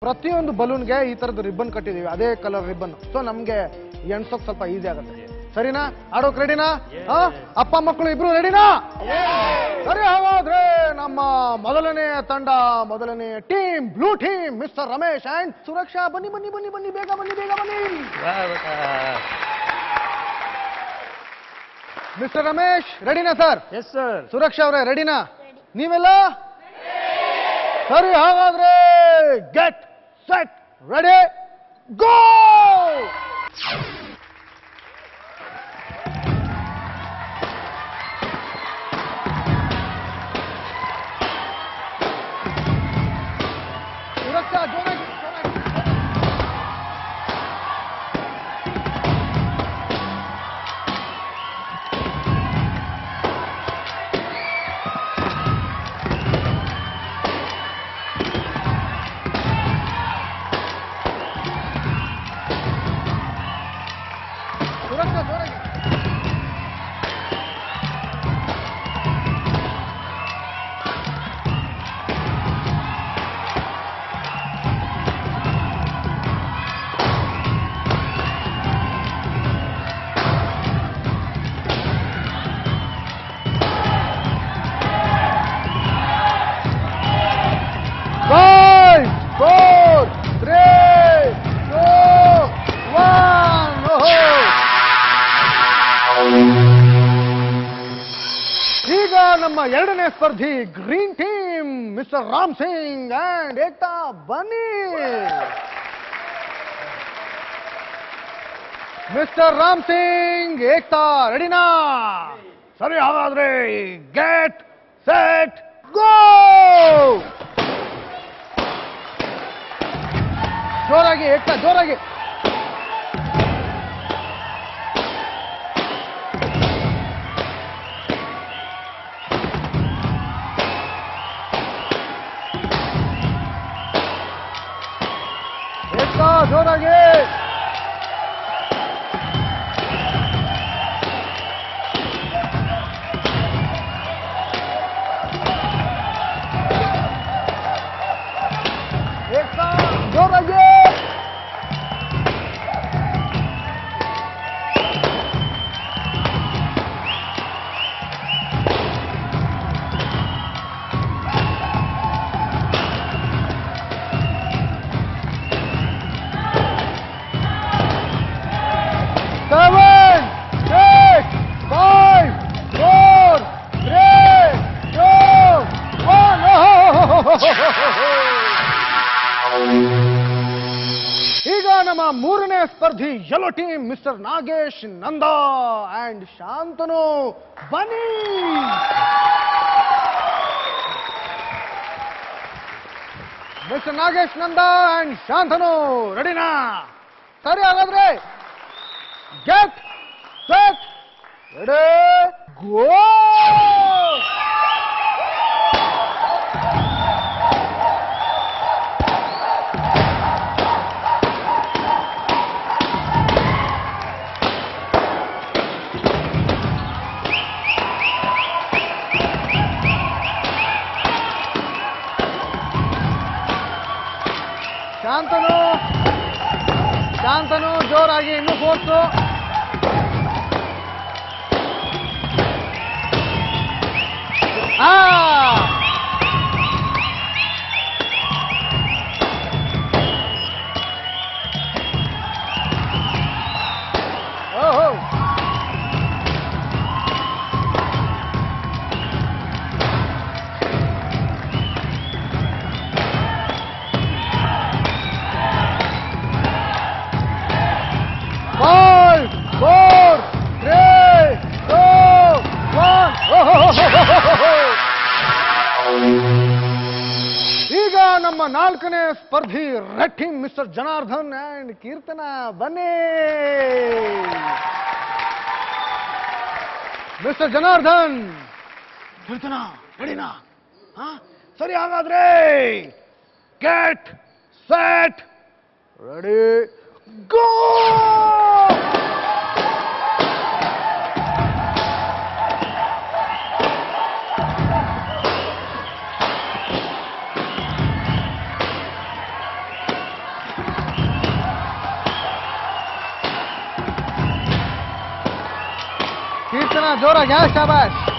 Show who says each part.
Speaker 1: ಪ್ರತಿಯೊಂದು ಬಲೂನ್ಗೆ ಈ ತರದ ರಿಬ್ಬನ್ ಕಟ್ಟಿದೀವಿ ಅದೇ ಕಲರ್ ರಿಬ್ಬನ್ ಸೊ ನಮ್ಗೆ ಎಣ್ಸೋಕ್ ಸ್ವಲ್ಪ ಈಸಿ ಆಗುತ್ತೆ ಸರಿನಾ ಆಡೋಕ್ ರೆಡಿನಾ ಆ? ಅಪ್ಪ ಮಕ್ಕಳು ಇಬ್ರು ರೆಡಿನಾ ಸರಿ ಹಾಗಾದ್ರೆ ನಮ್ಮ ಮೊದಲನೇ ತಂಡ ಮೊದಲನೇ team blue team mister Ramesh and Suraksha ಬನ್ನಿ ಬನ್ನಿ ಬನ್ನಿ ಬನ್ನಿ ಬೇಗ ಬನ್ನಿ ಬೇಗ ಬನ್ನಿ ಮಿಸ್ಟರ್ ರಮೇಶ್ ರೆಡಿನಾ ಸರ್
Speaker 2: ಎಸ್ ಸರ್
Speaker 1: ಸುರಕ್ಷಾ ಅವರೇ ರೆಡಿನಾ ನೀವೆಲ್ಲ ಸರಿ ಹಾಗಾದ್ರೆ get set ready go Suraksha ಜೋರಾಗಿ ಜೋರಾಗಿ. ಸುರಕ್ಷಾ ಜೋರಾಗಿ Five, four, three, two, one. ಈಗ ನಮ್ಮ ಎರಡನೇ ಸ್ಪರ್ಧಿ green team mister Ram Singh and Ekta ಬನ್ನಿ ಮಿಸ್ಟರ್ ರಾಮ್ ಸಿಂಗ್ ಏಕ್ತಾ ರೆಡಿನಾ ಸರಿ ಹಾಗಾದ್ರೆ ಗೆಟ್ ಸೆಟ್ ಗೋ ಜೋರಾಗಿ ಏಕ್ತಾ ಜೋರಾಗಿ ಏಕ್ತಾ ಜೋರಾಗಿ ಏಕ್ತಾ ಜೋರಾಗಿ seven, six, five, four, three, two, one. ಈಗ ನಮ್ಮ ಮೂರನೇ ಸ್ಪರ್ಧಿ yellow team mister Nagesh Nanda and Shantanu ಬನ್ನಿ ಮಿಸ್ಟರ್ ನಾಗೇಶ್ ನಂದ ಅಂಡ್ ಶಾಂತನು ರೆಡಿನಾ ಸರಿ ಹಾಗಾದ್ರೆ get set ready go Shantanu Shantanu ಜೋರಾಗಿ ಇನ್ನೂ ಫೋರ್ಸು ಆ ಓಹೋ Five, four, three, two, one. ಈಗ ನಮ್ಮ ನಾಲ್ಕನೇ ಸ್ಪರ್ಧಿ red team mister Janardhan and Keerthana ಬನ್ನಿ ಮಿಸ್ಟರ್ ಜನಾರ್ದನ್ ಕೀರ್ತನ ರೆಡಿನಾ ಹಾ ಸರಿ ಹಾಗಾದ್ರೆ ಗೆಟ್ ಸೆಟ್ ರೆಡಿ ಗೋ ಜನ ಜೋರಾಗಿ ಯಾ ಶಾಬಾಸ್